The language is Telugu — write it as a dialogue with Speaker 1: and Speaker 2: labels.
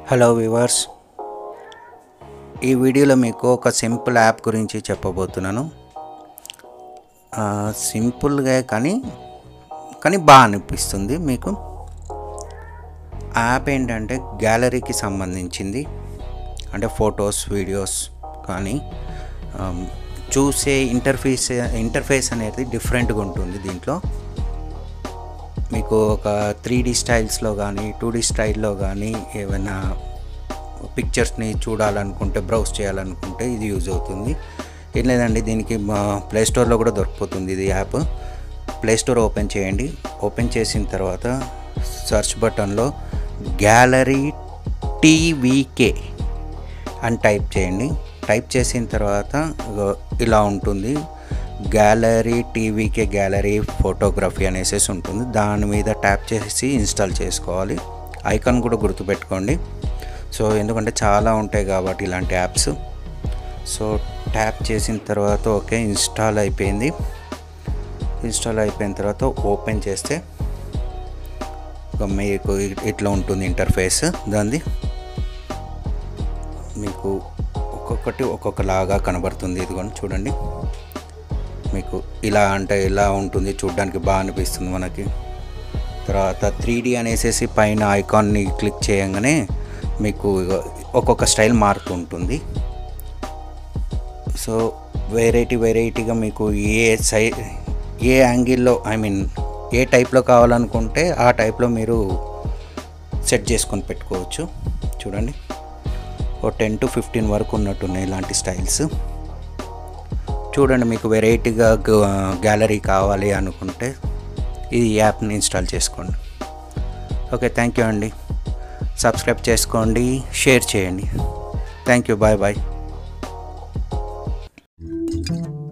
Speaker 1: హలో వివర్స్ ఈ వీడియోలో మీకు ఒక సింపుల్ యాప్ గురించి చెప్పబోతున్నాను ఆ, సింపుల్గా కానీ కానీ బాగా అనిపిస్తుంది మీకు ఆ యాప్ ఏంటంటే గ్యాలరీకి సంబంధించింది అంటే ఫొటోస్ వీడియోస్ కానీ ఆమ్, చూసే ఇంటర్ఫేస్ ఇంటర్ఫేస్ అనేది డిఫరెంట్గా ఉంటుంది దీంట్లో మీకు ఒక త్రీ డీ స్టైల్స్లో కానీ టూ డీ స్టైల్లో కానీ ఏమైనా పిక్చర్స్ని చూడాలనుకుంటే బ్రౌజ్ చేయాలనుకుంటే ఇది యూజ్ అవుతుంది ఏం లేదండి దీనికి ప్లే స్టోర్లో కూడా దొరికిపోతుంది ఇది యాప్ ప్లే స్టోర్ ఓపెన్ చేయండి ఓపెన్ చేసిన తర్వాత సెర్చ్ బటన్లో గ్యాలరీ టీవీకే అని టైప్ చేయండి టైప్ చేసిన తర్వాత ఇగో ఇలా ఉంటుంది గ్యాలరీ టీవీకే గ్యాలరీ ఫోటోగ్రఫీ అనేసి ఉంటుంది దాని మీద ట్యాప్ చేసి ఇన్స్టాల్ చేసుకోవాలి ఐకాన్ కూడా గుర్తుపెట్టుకోండి సో ఎందుకంటే చాలా ఉంటాయి కాబట్టి ఇలాంటి యాప్స్ సో ట్యాప్ చేసిన తర్వాత ఓకే ఇన్స్టాల్ అయిపోయింది ఇన్స్టాల్ అయిపోయిన తర్వాత ఓపెన్ చేస్తే ఇక మీకు ఇట్లా ఉంటుంది ఇంటర్ఫేస్ దాన్ని మీకు ఒక్కొక్కటి ఒక్కొక్కలాగా కనబడుతుంది ఇదిగోండి చూడండి మీకు ఇలా అంటే ఇలా ఉంటుంది చూడడానికి బాగా అనిపిస్తుంది మనకి తర్వాత త్రీ డీ అనేసి పైన ఐకాన్ని క్లిక్ చేయగానే మీకు ఇగో ఒక్కొక్క స్టైల్ మారుతూ ఉంటుంది సో వెరైటీ వెరైటీగా మీకు ఏ సై ఏ యాంగిల్లో ఐ మీన్ ఏ టైప్లో కావాలనుకుంటే ఆ టైప్లో మీరు సెట్ చేసుకొని పెట్టుకోవచ్చు చూడండి ఓ టెన్ టు ఫిఫ్టీన్ వరకు ఉన్నట్టున్నాయి ఇలాంటి స్టైల్స్ చూడండి మీకు వెరైటీగా గ్యాలరీ కావాలి అనుకుంటే ఈ యాప్ని ఇన్స్టాల్ చేసుకోండి ఓకే థ్యాంక్ యూ అండి సబ్స్క్రైబ్ చేసుకోండి షేర్ చేయండి థ్యాంక్ యూ బాయ్ బాయ్